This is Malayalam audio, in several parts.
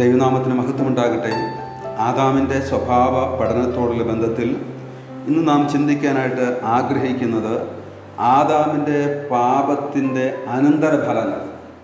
ദൈവനാമത്തിന് മഹത്വമുണ്ടാകട്ടെ ആദാമിൻ്റെ സ്വഭാവ പഠനത്തോടുള്ള ബന്ധത്തിൽ ഇന്ന് നാം ചിന്തിക്കാനായിട്ട് ആഗ്രഹിക്കുന്നത് ആദാമിൻ്റെ പാപത്തിൻ്റെ അനന്തരഫലങ്ങൾ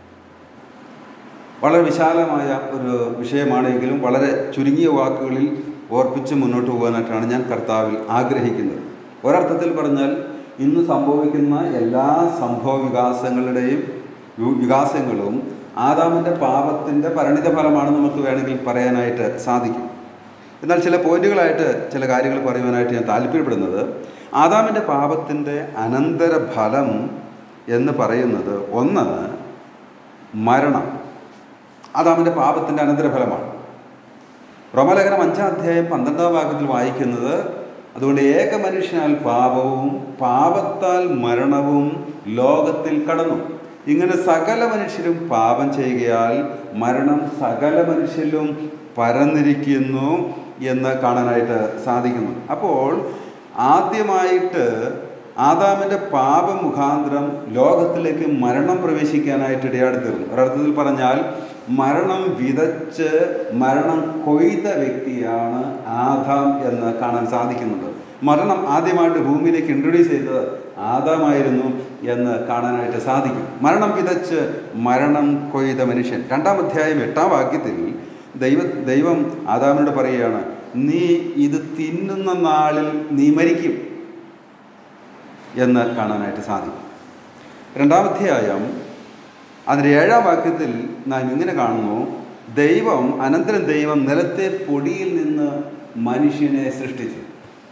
വളരെ വിശാലമായ ഒരു വിഷയമാണെങ്കിലും വളരെ ചുരുങ്ങിയ വാക്കുകളിൽ ഓർപ്പിച്ച് മുന്നോട്ട് പോകാനായിട്ടാണ് ഞാൻ കർത്താവിൽ ആഗ്രഹിക്കുന്നത് ഒരർത്ഥത്തിൽ പറഞ്ഞാൽ ഇന്ന് സംഭവിക്കുന്ന എല്ലാ സംഭവ വികാസങ്ങളുടെയും വി- വികാസങ്ങളും ആദാമിൻ്റെ പാപത്തിൻ്റെ പരിണിത ഫലമാണ് നമുക്ക് വേണമെങ്കിൽ പറയാനായിട്ട് സാധിക്കും എന്നാൽ ചില പോയിന്റുകളായിട്ട് ചില കാര്യങ്ങൾ പറയുവാനായിട്ട് ഞാൻ താല്പര്യപ്പെടുന്നത് ആദാമിൻ്റെ പാപത്തിൻ്റെ അനന്തര ഫലം എന്ന് പറയുന്നത് ഒന്ന് മരണം ആദാമിൻ്റെ പാപത്തിൻ്റെ അനന്തരഫലമാണ് റോമലേഖനം അഞ്ചാം അധ്യായം പന്ത്രണ്ടാം വാക്യത്തിൽ വായിക്കുന്നത് അതുകൊണ്ട് ഏക മനുഷ്യനാൽ പാപവും പാപത്താൽ മരണവും ലോകത്തിൽ കടന്നു ഇങ്ങനെ സകല മനുഷ്യരും പാപം ചെയ്യുകയാൽ മരണം സകല മനുഷ്യരിലും പരന്നിരിക്കുന്നു എന്ന് കാണാനായിട്ട് സാധിക്കുന്നു അപ്പോൾ ആദ്യമായിട്ട് ആദാമിൻ്റെ പാപം മുഖാന്തരം ലോകത്തിലേക്ക് മരണം പ്രവേശിക്കാനായിട്ട് ഇടയാടി തീർന്നു ഒരർത്ഥത്തിൽ പറഞ്ഞാൽ മരണം വിതച്ച് മരണം കൊയ്ത വ്യക്തിയാണ് ആദാം എന്ന് കാണാൻ സാധിക്കുന്നുണ്ട് മരണം ആദ്യമായിട്ട് ഭൂമിയിലേക്ക് ഇൻട്രൊഡ്യൂസ് ചെയ്തത് ആദാമായിരുന്നു എന്ന് കാണാനായിട്ട് സാധിക്കും മരണം വിതച്ച് മരണം കൊയ്ത മനുഷ്യൻ രണ്ടാം അധ്യായം എട്ടാം വാക്യത്തിൽ ദൈവ ദൈവം ആദാമിനോട് പറയുകയാണ് നീ ഇത് തിന്നുന്ന നാളിൽ നീ മരിക്കും എന്ന് കാണാനായിട്ട് സാധിക്കും രണ്ടാമധ്യായം അതിൻ്റെ ഏഴാം വാക്യത്തിൽ നാം ഇങ്ങനെ കാണുന്നു ദൈവം അനന്തരം ദൈവം നിലത്തെ പൊടിയിൽ നിന്ന് മനുഷ്യനെ സൃഷ്ടിച്ചു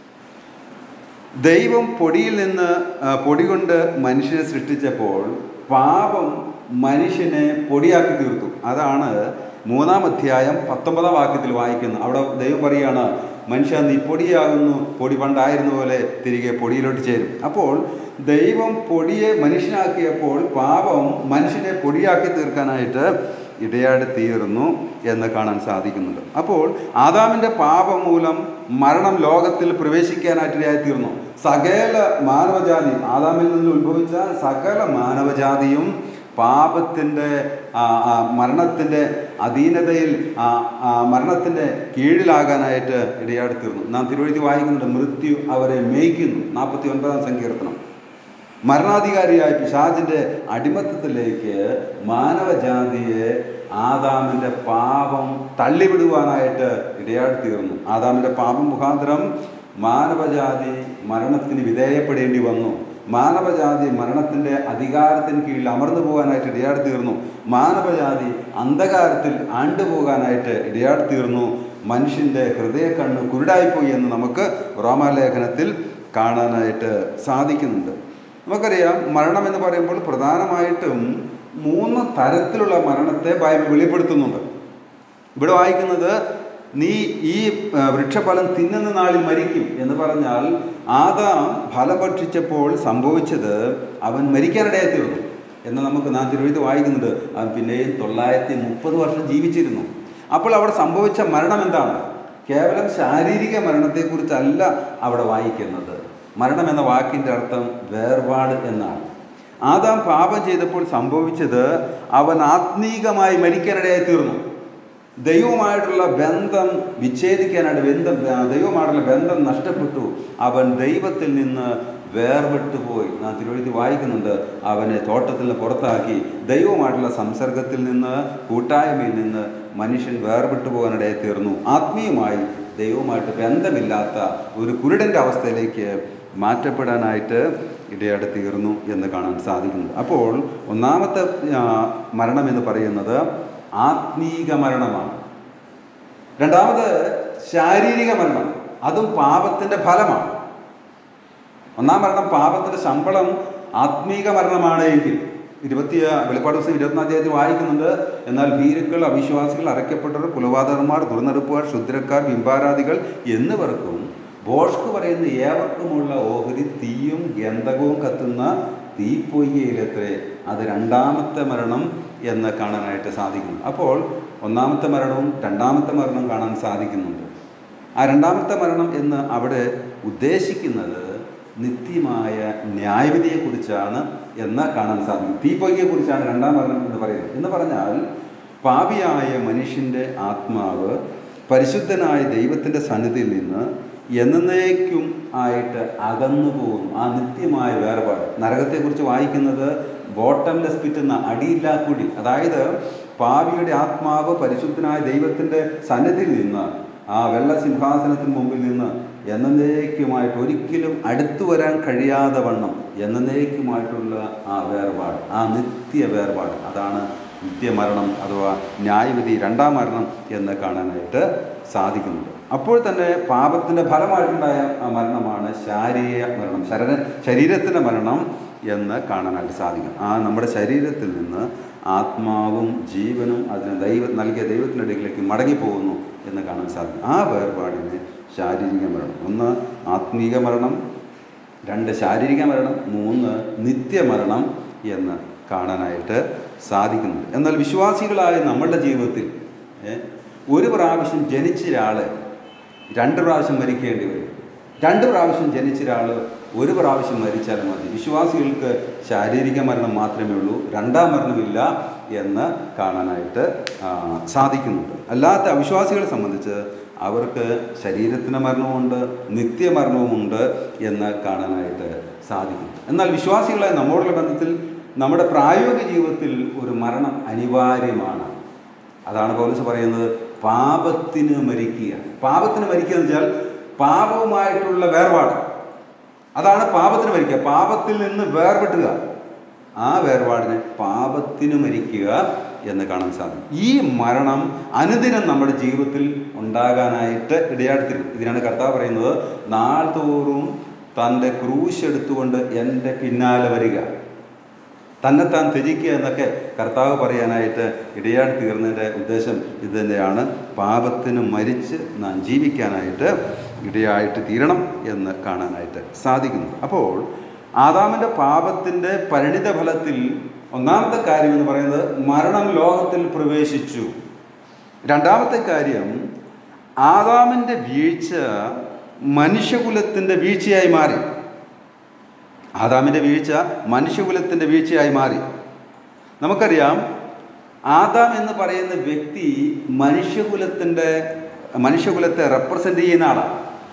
ദൈവം പൊടിയിൽ നിന്ന് ആ, പൊടി കൊണ്ട് മനുഷ്യനെ സൃഷ്ടിച്ചപ്പോൾ പാപം മനുഷ്യനെ പൊടിയാക്കി തീർത്തു അതാണ് മൂന്നാം അധ്യായം പത്തൊമ്പതാം വാക്യത്തിൽ വായിക്കുന്നു അവിടെ ദൈവം പറയുകയാണ് മനുഷ്യ നീ പൊടിയാകുന്നു പൊടി പണ്ടായിരുന്ന പോലെ തിരികെ പൊടിയിലോട്ട് ചേരും അപ്പോൾ ദൈവം പൊടിയെ മനുഷ്യനാക്കിയപ്പോൾ പാപം മനുഷ്യനെ പൊടിയാക്കി തീർക്കാനായിട്ട് ഇടയാടി തീർന്നു എന്ന് കാണാൻ സാധിക്കുന്നുണ്ട് അപ്പോൾ ആദാമിൻ്റെ പാപം മൂലം മരണം ലോകത്തിൽ പ്രവേശിക്കാനായിട്ട് ഇടയായി തീർന്നു സകല മാനവജാതി ആദാമിൽ നിന്ന് ഉത്ഭവിച്ച സകല മാനവജാതിയും പാപത്തിൻ്റെ മരണത്തിൻ്റെ അധീനതയിൽ ആ, ആ, മരണത്തിൻ്റെ കീഴിലാകാനായിട്ട് ഇടയാടി തീർന്നു നാം തിരുവഴുതി വായിക്കുന്നുണ്ട് മൃത്യു അവരെ മേയ്ക്കുന്നു നാൽപ്പത്തി ഒൻപതാം സങ്കീർത്തനം മരണാധികാരിയായ പിശാചിൻ്റെ അടിമത്തത്തിലേക്ക് മാനവജാതിയെ ആദാമിൻ്റെ പാപം തള്ളിവിടുവാനായിട്ട് ഇടയാടി തീർന്നു ആദാമിൻ്റെ പാപം മുഖാന്തരം മാനവജാതി മരണത്തിന് വിധേയപ്പെടേണ്ടി വന്നു മാനവജാതി മരണത്തിൻ്റെ അധികാരത്തിന് കീഴിൽ അമർന്നു പോകാനായിട്ട് ഇടയാടി തീർന്നു മാനവജാതി അന്ധകാരത്തിൽ ആണ്ടുപോകാനായിട്ട് ഇടയാടി തീർന്നു മനുഷ്യൻ്റെ ഹൃദയക്കണ്ണ് കുരുടായിപ്പോയി എന്ന് നമുക്ക് റോമാലേഖനത്തിൽ കാണാനായിട്ട് സാധിക്കുന്നുണ്ട് നമുക്കറിയാം മരണം എന്ന് പറയുമ്പോൾ പ്രധാനമായിട്ടും മൂന്ന് തരത്തിലുള്ള മരണത്തെ ബൈബിൾ വെളിപ്പെടുത്തുന്നുണ്ട് ഇവിടെ വായിക്കുന്നത് നീ ഈ ആ, വൃക്ഷഫലം തിന്നുന്ന നാളിൽ മരിക്കും എന്ന് പറഞ്ഞാൽ ആദാം ഫലം ഭക്ഷിച്ചപ്പോൾ സംഭവിച്ചത് അവൻ മരിക്കാനിടയായി തീർന്നു എന്ന് നമുക്ക് നാം തിരുവഴുത്ത് വായിക്കുന്നുണ്ട് അവൻ പിന്നെയും തൊള്ളായിരത്തി മുപ്പത് വർഷം ജീവിച്ചിരുന്നു അപ്പോൾ അവിടെ സംഭവിച്ച മരണം എന്താണ് കേവലം ശാരീരിക മരണത്തെക്കുറിച്ചല്ല അവിടെ വായിക്കുന്നത് മരണം എന്ന വാക്കിൻ്റെ അർത്ഥം വേർപാട് എന്നാണ് ആദാം പാപം ചെയ്തപ്പോൾ സംഭവിച്ചത് അവൻ ആത്മീകമായി മരിക്കാനിടയായി തീർന്നു ദൈവവുമായിട്ടുള്ള ബന്ധം വിച്ഛേദിക്കാനായിട്ട് ബന്ധം ദൈവവുമായിട്ടുള്ള ബന്ധം നഷ്ടപ്പെട്ടു അവൻ ദൈവത്തിൽ നിന്ന് വേർപെട്ടു പോയി നാം തിരുവഴുത്തി വായിക്കുന്നുണ്ട് അവനെ തോട്ടത്തിൽ നിന്ന് പുറത്താക്കി ദൈവവുമായിട്ടുള്ള സംസർഗത്തിൽ നിന്ന് കൂട്ടായ്മയിൽ നിന്ന് മനുഷ്യൻ വേർപെട്ടു പോകാനിടയായി തീർന്നു ആത്മീയമായി ദൈവവുമായിട്ട് ബന്ധമില്ലാത്ത ഒരു കുരുടൻ്റെ അവസ്ഥയിലേക്ക് മാറ്റപ്പെടാനായിട്ട് ഇടയാടി തീർന്നു എന്ന് കാണാൻ സാധിക്കുന്നു അപ്പോൾ ഒന്നാമത്തെ ആ, മരണം എന്ന് പറയുന്നത് ആത്മീക മരണമാണ് രണ്ടാമത് ശാരീരിക മരണം അതും പാപത്തിൻ്റെ ഫലമാണ് ഒന്നാം മരണം പാപത്തിൻ്റെ ശമ്പളം ആത്മീക മരണമാണ് എങ്കിൽ ഇരുപത്തി വെളിപ്പാട് ദിവസം ഇരുപത്തിനാം അധ്യായത്തിൽ വായിക്കുന്നുണ്ട് എന്നാൽ ഭീരുക്കൾ അവിശ്വാസികൾ അറയ്ക്കപ്പെട്ടവർ കുലപാതകന്മാർ ദുർനടപ്പുകാർ ക്ഷുദ്രക്കാർ ബിംബാരാധികൾ എന്നിവർക്കും ബോഷ്ക്ക് പറയുന്ന ഏവർക്കുമുള്ള ഓഹരി തീയും ഗന്ധകവും കത്തുന്ന തീപ്പൊയ്യയിലത്രേ അത് രണ്ടാമത്തെ മരണം എന്ന് കാണാനായിട്ട് സാധിക്കുന്നു അപ്പോൾ ഒന്നാമത്തെ മരണവും രണ്ടാമത്തെ മരണവും കാണാൻ സാധിക്കുന്നുണ്ട് ആ രണ്ടാമത്തെ മരണം എന്ന് അവിടെ ഉദ്ദേശിക്കുന്നത് നിത്യമായ ന്യായവിധിയെക്കുറിച്ചാണ് എന്ന് കാണാൻ സാധിക്കും തീപ്പൊയ്യെക്കുറിച്ചാണ് രണ്ടാം മരണം എന്ന് പറയുന്നത് എന്ന് പറഞ്ഞാൽ പാപിയായ മനുഷ്യൻ്റെ ആത്മാവ് പരിശുദ്ധനായ ദൈവത്തിൻ്റെ സന്നിധിയിൽ നിന്ന് എന്നേക്കും ആയിട്ട് അകന്നു പോകുന്നു ആ നിത്യമായ വേർപാട് നരകത്തെക്കുറിച്ച് വായിക്കുന്നത് ബോട്ടംലെസ് പിറ്റ് എന്ന അടിയില്ലാക്കുടി അതായത് പാപിയുടെ ആത്മാവ് പരിശുദ്ധനായ ദൈവത്തിൻ്റെ സന്നിധിയിൽ നിന്ന് ആ വെള്ള സിംഹാസനത്തിന് മുമ്പിൽ നിന്ന് എന്നേക്കുമായിട്ട് ഒരിക്കലും അടുത്തു വരാൻ കഴിയാതെ വണ്ണം എന്നേക്കുമായിട്ടുള്ള ആ വേർപാട് ആ നിത്യ വേർപാട് അതാണ് നിത്യമരണം അഥവാ ന്യായവിധി രണ്ടാം മരണം എന്ന് കാണാനായിട്ട് സാധിക്കുന്നുണ്ട് അപ്പോൾ തന്നെ പാപത്തിൻ്റെ ഫലമായിട്ടുണ്ടായ ആ മരണമാണ് ശാരീരിക മരണം ശരീര ശരീരത്തിൻ്റെ മരണം എന്ന് കാണാനായിട്ട് സാധിക്കും ആ നമ്മുടെ ശരീരത്തിൽ നിന്ന് ആത്മാവും ജീവനും അതിന് ദൈവ നൽകിയ ദൈവത്തിൻ്റെ ഇടയിലേക്ക് മടങ്ങിപ്പോകുന്നു എന്ന് കാണാൻ സാധിക്കും ആ വേർപാടിന് ശാരീരിക മരണം ഒന്ന് ആത്മീക മരണം രണ്ട് ശാരീരിക മരണം മൂന്ന് നിത്യമരണം എന്ന് കാണാനായിട്ട് സാധിക്കുന്നു എന്നാൽ വിശ്വാസികളായ നമ്മളുടെ ജീവിതത്തിൽ ഏ, ഒരു പ്രാവശ്യം ജനിച്ച ഒരാൾ രണ്ട് പ്രാവശ്യം മരിക്കേണ്ടി വരും രണ്ട് പ്രാവശ്യം ജനിച്ച ഒരാൾ ഒരു പ്രാവശ്യം മരിച്ചാൽ മതി വിശ്വാസികൾക്ക് ശാരീരിക മരണം മാത്രമേ ഉള്ളൂ രണ്ടാം മരണമില്ല എന്ന് കാണാനായിട്ട് ആ, സാധിക്കുന്നുണ്ട് അല്ലാത്ത അവിശ്വാസികളെ സംബന്ധിച്ച് അവർക്ക് ശരീരത്തിന് മരണമുണ്ട് നിത്യമരണവുമുണ്ട് എന്ന് കാണാനായിട്ട് സാധിക്കും എന്നാൽ വിശ്വാസികളായ നമ്മോടുള്ള ബന്ധത്തിൽ നമ്മുടെ പ്രായോഗിക ജീവിതത്തിൽ ഒരു മരണം അനിവാര്യമാണ് അതാണ് പൗലസ് പറയുന്നത് പാപത്തിന് മരിക്കുക പാപത്തിന് മരിക്കുക എന്ന് വെച്ചാൽ പാപവുമായിട്ടുള്ള വേർപാട് അതാണ് പാപത്തിന് മരിക്കുക പാപത്തിൽ നിന്ന് വേർപെട്ടുക ആ വേർപാടിന് പാപത്തിന് മരിക്കുക എന്ന് കാണാൻ സാധിക്കും ഈ മരണം അനുദിനം നമ്മുടെ ജീവിതത്തിൽ ഉണ്ടാകാനായിട്ട് ഇടയാടുത്തിരുന്നു ഇതിനാണ് കർത്താവ് പറയുന്നത് നാൾതോറും തൻ്റെ ക്രൂശ് എടുത്തുകൊണ്ട് എൻ്റെ പിന്നാലെ വരിക തന്നെത്താൻ ത്യജിക്കുക എന്നൊക്കെ കർത്താവ് പറയാനായിട്ട് ഇടയാടി തീർന്നതിൻ്റെ ഉദ്ദേശം ഇത് തന്നെയാണ് പാപത്തിന് മരിച്ച് നാം ജീവിക്കാനായിട്ട് ഇടയായിട്ട് തീരണം എന്ന് കാണാനായിട്ട് സാധിക്കുന്നു അപ്പോൾ ആദാമിൻ്റെ പാപത്തിൻ്റെ പരിണിത ഫലത്തിൽ ഒന്നാമത്തെ കാര്യം എന്ന് പറയുന്നത് മരണം ലോകത്തിൽ പ്രവേശിച്ചു രണ്ടാമത്തെ കാര്യം ആദാമിൻ്റെ വീഴ്ച മനുഷ്യകുലത്തിൻ്റെ വീഴ്ചയായി മാറി ആദാമിൻ്റെ വീഴ്ച മനുഷ്യകുലത്തിൻ്റെ വീഴ്ചയായി മാറി നമുക്കറിയാം ആദാം എന്ന് പറയുന്ന വ്യക്തി മനുഷ്യകുലത്തിൻ്റെ മനുഷ്യകുലത്തെ റെപ്രസെൻ്റ് ചെയ്യുന്ന ആളാണ്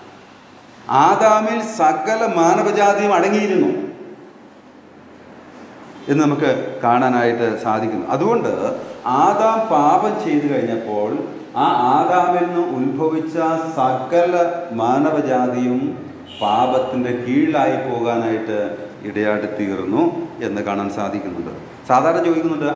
ആദാമിൽ സകല മാനവജാതിയും അടങ്ങിയിരുന്നു എന്ന് നമുക്ക് കാണാനായിട്ട് സാധിക്കുന്നു അതുകൊണ്ട് ആദാം പാപം ചെയ്തു കഴിഞ്ഞപ്പോൾ ആ ആദാമിൽ നിന്ന് ഉത്ഭവിച്ച സകല മാനവജാതിയും പാപത്തിൻ്റെ കീഴിലായി പോകാനായിട്ട് ഇടയായിട്ട് തീർന്നു എന്ന് കാണാൻ സാധിക്കുന്നുണ്ട് സാധാരണ ചോദിക്കുന്നുണ്ട്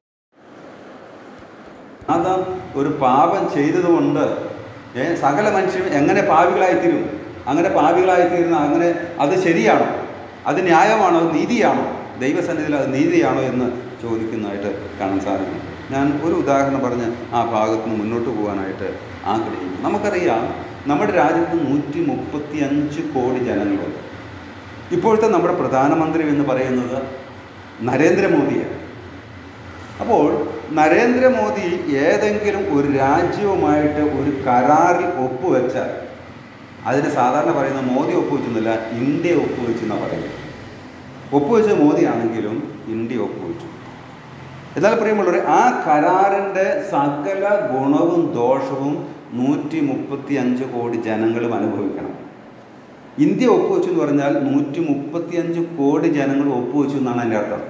ആദാം ഒരു പാപം ചെയ്തതുകൊണ്ട് ഏ, സകല മനുഷ്യരും എങ്ങനെ പാവികളായിത്തീരും അങ്ങനെ പാവികളായിത്തീരുന്ന അങ്ങനെ അത് ശരിയാണോ അത് ന്യായമാണോ അത് നീതിയാണോ ദൈവസന്നിധിയിൽ അത് നീതിയാണോ എന്ന് ചോദിക്കുന്നതായിട്ട് കാണാൻ സാധിക്കും ഞാൻ ഒരു ഉദാഹരണം പറഞ്ഞ് ആ ഭാഗത്ത് നിന്ന് മുന്നോട്ട് പോകാനായിട്ട് ആഗ്രഹിക്കുന്നു നമുക്കറിയാം നമ്മുടെ രാജ്യത്ത് നൂറ്റി മുപ്പത്തി അഞ്ച് കോടി ജനങ്ങളുണ്ട് ഇപ്പോഴത്തെ നമ്മുടെ പ്രധാനമന്ത്രി എന്ന് പറയുന്നത് നരേന്ദ്രമോദിയാണ് അപ്പോൾ നരേന്ദ്രമോദി ഏതെങ്കിലും ഒരു രാജ്യവുമായിട്ട് ഒരു കരാറിൽ ഒപ്പുവെച്ചാൽ അതിന് സാധാരണ പറയുന്നത് മോദി ഒപ്പുവെച്ചെന്നല്ല ഇന്ത്യ ഒപ്പുവെച്ചു എന്നാണ് പറയുന്നത് ഒപ്പുവെച്ച മോദിയാണെങ്കിലും ഇന്ത്യ ഒപ്പുവെച്ചു എന്നാൽ പ്രിയമുള്ളവരെ ആ കരാറിൻ്റെ സകല ഗുണവും ദോഷവും നൂറ്റി മുപ്പത്തി അഞ്ച് കോടി ജനങ്ങളും അനുഭവിക്കണം ഇന്ത്യ ഒപ്പുവെച്ചു എന്ന് പറഞ്ഞാൽ നൂറ്റി മുപ്പത്തി അഞ്ച് കോടി ജനങ്ങൾ ഒപ്പുവെച്ചു എന്നാണ് എൻ്റെ അർത്ഥം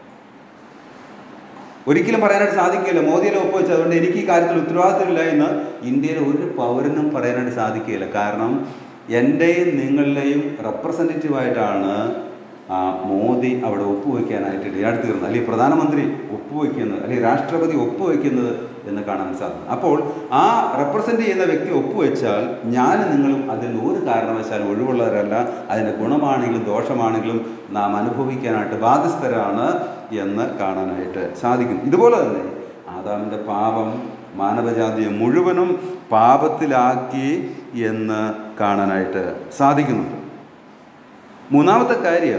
ഒരിക്കലും പറയാനായിട്ട് സാധിക്കില്ല മോദിയിലെ ഒപ്പുവെച്ചു അതുകൊണ്ട് എനിക്ക് ഈ കാര്യത്തിൽ ഉത്തരവാദിത്തമില്ല എന്ന് ഇന്ത്യയിലെ ഒരു പൗരനും പറയാനായിട്ട് സാധിക്കുകയില്ല കാരണം എൻ്റെയും നിങ്ങളുടെയും റെപ്രസെൻറ്റേറ്റീവായിട്ടാണ് ആ മോദി അവിടെ ഒപ്പുവെക്കാനായിട്ട് ഇടയാടി തീർന്നത് അല്ലെങ്കിൽ പ്രധാനമന്ത്രി ഒപ്പുവെക്കുന്നത് അല്ലെങ്കിൽ രാഷ്ട്രപതി ഒപ്പുവെക്കുന്നത് എന്ന് കാണാൻ സാധിക്കും അപ്പോൾ ആ റെപ്രസെൻ്റ് ചെയ്യുന്ന വ്യക്തി ഒപ്പുവെച്ചാൽ ഞാൻ നിങ്ങളും അതിൽ ഒരു കാരണവശാലും ഒഴിവുള്ളവരല്ല അതിൻ്റെ ഗുണമാണെങ്കിലും ദോഷമാണെങ്കിലും നാം അനുഭവിക്കാനായിട്ട് ബാധ്യസ്ഥരാണ് എന്ന് കാണാനായിട്ട് സാധിക്കും ഇതുപോലെ തന്നെ ആദാമിൻ്റെ പാപം മാനവജാതിയെ മുഴുവനും പാപത്തിലാക്കി എന്ന് കാണാനായിട്ട് സാധിക്കുന്നുണ്ട് മൂന്നാമത്തെ കാര്യം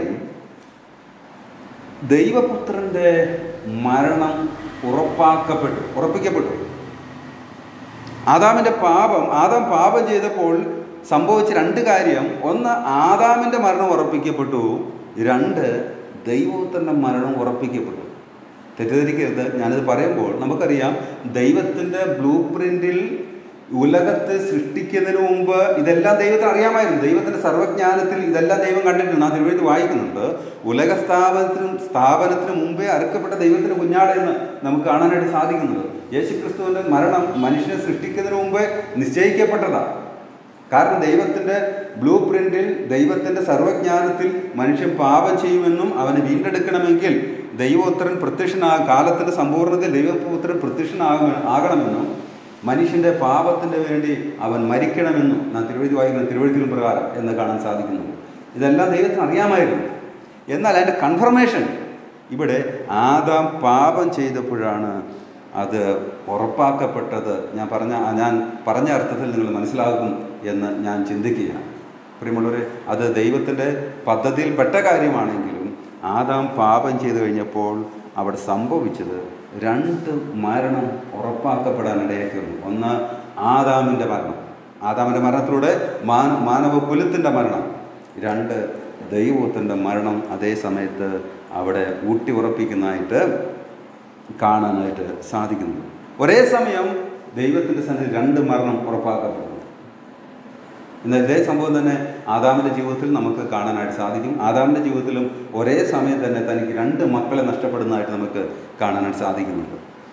ദൈവപുത്രൻ്റെ മരണം ഉറപ്പാക്കപ്പെട്ടു ഉറപ്പിക്കപ്പെട്ടു ആദാമിൻ്റെ പാപം ആദാം പാപം ചെയ്തപ്പോൾ സംഭവിച്ച രണ്ട് കാര്യം ഒന്ന് ആദാമിൻ്റെ മരണം ഉറപ്പിക്കപ്പെട്ടു രണ്ട് ദൈവപുത്രൻ്റെ മരണം ഉറപ്പിക്കപ്പെട്ടു തെറ്റിദ്ധരിക്കരുത് ഞാനിത് പറയുമ്പോൾ നമുക്കറിയാം ദൈവത്തിൻ്റെ ബ്ലൂ പ്രിൻറ്റിൽ ഉലകത്തെ സൃഷ്ടിക്കുന്നതിന് മുമ്പ് ഇതെല്ലാം ദൈവത്തിന് അറിയാമായിരുന്നു ദൈവത്തിൻ്റെ സർവജ്ഞാനത്തിൽ ഇതെല്ലാം ദൈവം കണ്ടിട്ടുണ്ട് നാം തിരുവഴുതി വായിക്കുന്നുണ്ട് ഉലക സ്ഥാപനത്തിനും സ്ഥാപനത്തിന് മുമ്പേ അറുക്കപ്പെട്ട ദൈവത്തിൻ്റെ കുഞ്ഞാട് എന്ന് നമുക്ക് കാണാനായിട്ട് സാധിക്കുന്നത് യേശുക്രിസ്തുവിൻ്റെ മരണം മനുഷ്യനെ സൃഷ്ടിക്കുന്നതിന് മുമ്പേ നിശ്ചയിക്കപ്പെട്ടതാണ് കാരണം ദൈവത്തിൻ്റെ ബ്ലൂ പ്രിന്റിൽ ദൈവത്തിൻ്റെ സർവജ്ഞാനത്തിൽ മനുഷ്യൻ പാപം ചെയ്യുമെന്നും അവനെ വീണ്ടെടുക്കണമെങ്കിൽ ദൈവോത്തരൻ പ്രത്യക്ഷനാ കാലത്തിൻ്റെ സമ്പൂർണ്ണതയിൽ ദൈവപുത്രൻ പ്രത്യക്ഷനാകും ആകണമെന്നും മനുഷ്യൻ്റെ പാപത്തിന് വേണ്ടി അവൻ മരിക്കണമെന്നും നാം തിരുവഴുതി വായിക്കുന്ന തിരുവഴുത്തിലും പ്രകാരം എന്ന് കാണാൻ സാധിക്കുന്നു ഇതെല്ലാം ദൈവത്തിന് അറിയാമായിരുന്നു എന്നാൽ അതിൻ്റെ കൺഫർമേഷൻ ഇവിടെ ആദാം പാപം ചെയ്തപ്പോഴാണ് അത് ഉറപ്പാക്കപ്പെട്ടത് ഞാൻ പറഞ്ഞ ഞാൻ പറഞ്ഞ അർത്ഥത്തിൽ നിങ്ങൾ മനസ്സിലാകും എന്ന് ഞാൻ ചിന്തിക്കുകയാണ് പ്രിയമുള്ളവരെ അത് ദൈവത്തിൻ്റെ പദ്ധതിയിൽപ്പെട്ട കാര്യമാണെങ്കിലും ആദാം പാപം ചെയ്തു കഴിഞ്ഞപ്പോൾ അവിടെ സംഭവിച്ചത് രണ്ട് മരണം ഉറപ്പാക്കപ്പെടാനിടയായിരുന്നു ഒന്ന് ആദാമിൻ്റെ മരണം ആദാമിൻ്റെ മരണത്തിലൂടെ മാന മാനവ കുലത്തിൻ്റെ മരണം രണ്ട് ദൈവത്തിൻ്റെ മരണം അതേ സമയത്ത് അവിടെ ഊട്ടി ഉറപ്പിക്കുന്നതായിട്ട് കാണാനായിട്ട് സാധിക്കുന്നു ഒരേ സമയം ദൈവത്തിൻ്റെ സന്നിധി രണ്ട് മരണം ഉറപ്പാക്കപ്പെടുന്നു എന്നാൽ ഇതേ സംഭവം തന്നെ ആദാമിൻ്റെ ജീവിതത്തിൽ നമുക്ക് കാണാനായിട്ട് സാധിക്കും ആദാമിൻ്റെ ജീവിതത്തിലും ഒരേ സമയം തന്നെ തനിക്ക് രണ്ട് മക്കളെ നഷ്ടപ്പെടുന്നതായിട്ട് നമുക്ക് കാണാനായിട്ട് സാധിക്കുന്നുണ്ട്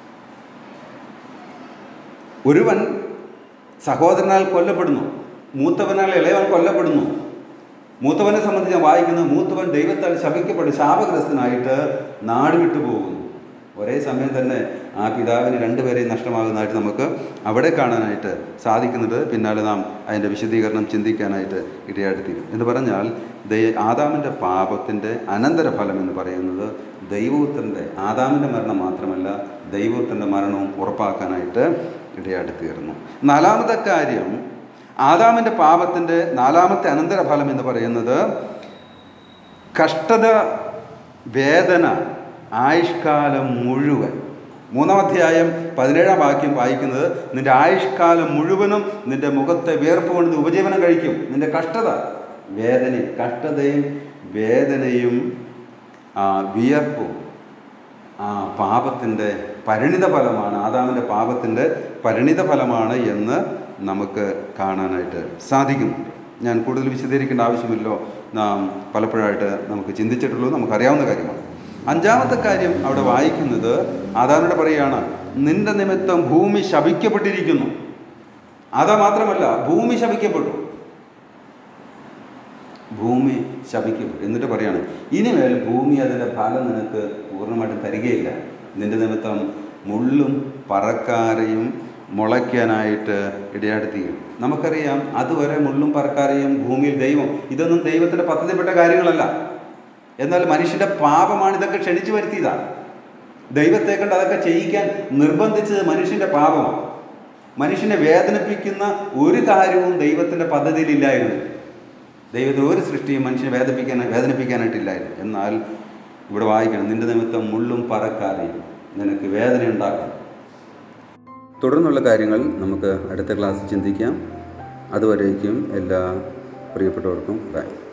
ഒരുവൻ സഹോദരനാൽ കൊല്ലപ്പെടുന്നു മൂത്തവനാൽ ഇളയവൻ കൊല്ലപ്പെടുന്നു മൂത്തവനെ സംബന്ധിച്ച് ഞാൻ വായിക്കുന്നത് മൂത്തവൻ ദൈവത്താൽ ശപിക്കപ്പെട്ട് ശാപഗ്രസ്തനായിട്ട് നാട് വിട്ടു പോകുന്നു ഒരേ സമയം തന്നെ ആ പിതാവിന് രണ്ടുപേരെയും നഷ്ടമാകുന്നതായിട്ട് നമുക്ക് അവിടെ കാണാനായിട്ട് സാധിക്കുന്നുണ്ട് പിന്നാലെ നാം അതിൻ്റെ വിശദീകരണം ചിന്തിക്കാനായിട്ട് ഇടയാടുത്തിരും എന്ന് പറഞ്ഞാൽ ദൈ ആദാമിൻ്റെ പാപത്തിൻ്റെ അനന്തരഫലം എന്ന് പറയുന്നത് ദൈവത്തിൻ്റെ ആദാമിൻ്റെ മരണം മാത്രമല്ല ദൈവത്തിൻ്റെ മരണവും ഉറപ്പാക്കാനായിട്ട് ഇടയാടുത്തീർന്നു നാലാമത്തെ കാര്യം ആദാമിൻ്റെ പാപത്തിൻ്റെ നാലാമത്തെ അനന്തരഫലം എന്ന് പറയുന്നത് കഷ്ടത വേദന ആയുഷ്കാലം മുഴുവൻ മൂന്നാം അധ്യായം പതിനേഴാം വാക്യം വായിക്കുന്നത് നിന്റെ ആയുഷ്കാലം മുഴുവനും നിന്റെ മുഖത്തെ വേർപ്പ് കൊണ്ട് നീ ഉപജീവനം കഴിക്കും നിന്റെ കഷ്ടത വേദനയും കഷ്ടതയും വേദനയും ആ, വിയർപ്പും ആ പാപത്തിൻ്റെ പരിണിത ഫലമാണ് ആദാമിൻ്റെ പാപത്തിൻ്റെ പരിണിത ഫലമാണ് എന്ന് നമുക്ക് കാണാനായിട്ട് സാധിക്കുന്നുണ്ട് ഞാൻ കൂടുതൽ വിശദീകരിക്കേണ്ട ആവശ്യമില്ലല്ലോ നാം പലപ്പോഴായിട്ട് നമുക്ക് ചിന്തിച്ചിട്ടുള്ളൂ നമുക്കറിയാവുന്ന കാര്യമാണ് അഞ്ചാമത്തെ കാര്യം അവിടെ വായിക്കുന്നത് ആദാമിനോട് പറയുകയാണ് നിന്റെ നിമിത്തം ഭൂമി ശപിക്കപ്പെട്ടിരിക്കുന്നു അതാ മാത്രമല്ല ഭൂമി ശപിക്കപ്പെട്ടു ഭൂമി ശപിക്കപ്പെട്ടു എന്നിട്ട് പറയാണ് ഇനിമേൽ ഭൂമി അതിൻ്റെ ഫലം നിനക്ക് പൂർണ്ണമായിട്ടും തരികയില്ല നിന്റെ നിമിത്തം മുള്ളും പറക്കാരെയും മുളയ്ക്കാനായിട്ട് ഇടയാടുത്തിയും നമുക്കറിയാം അതുവരെ മുള്ളും പറക്കാരെയും ഭൂമിയിൽ ദൈവം ഇതൊന്നും ദൈവത്തിൻ്റെ പദ്ധതിപ്പെട്ട കാര്യങ്ങളല്ല എന്നാൽ മനുഷ്യൻ്റെ പാപമാണ് ഇതൊക്കെ ക്ഷണിച്ചു വരുത്തിയതാണ് ദൈവത്തെ കൊണ്ട് അതൊക്കെ ചെയ്യിക്കാൻ നിർബന്ധിച്ചത് മനുഷ്യൻ്റെ പാപമാണ് മനുഷ്യനെ വേദനിപ്പിക്കുന്ന ഒരു കാര്യവും ദൈവത്തിൻ്റെ പദ്ധതിയിലില്ലായിരുന്നു ദൈവത്തിന് ഒരു സൃഷ്ടിയും മനുഷ്യനെ വേദനിപ്പിക്കാൻ വേദനിപ്പിക്കാനായിട്ടില്ലായിരുന്നു എന്നാൽ ഇവിടെ വായിക്കണം നിന്റെ നിമിത്തം മുള്ളും പറക്കാതെയും നിനക്ക് വേദന ഉണ്ടാക്കും തുടർന്നുള്ള കാര്യങ്ങൾ നമുക്ക് അടുത്ത ക്ലാസ്സിൽ ചിന്തിക്കാം അതുവരേക്കും എല്ലാ പ്രിയപ്പെട്ടവർക്കും ബൈ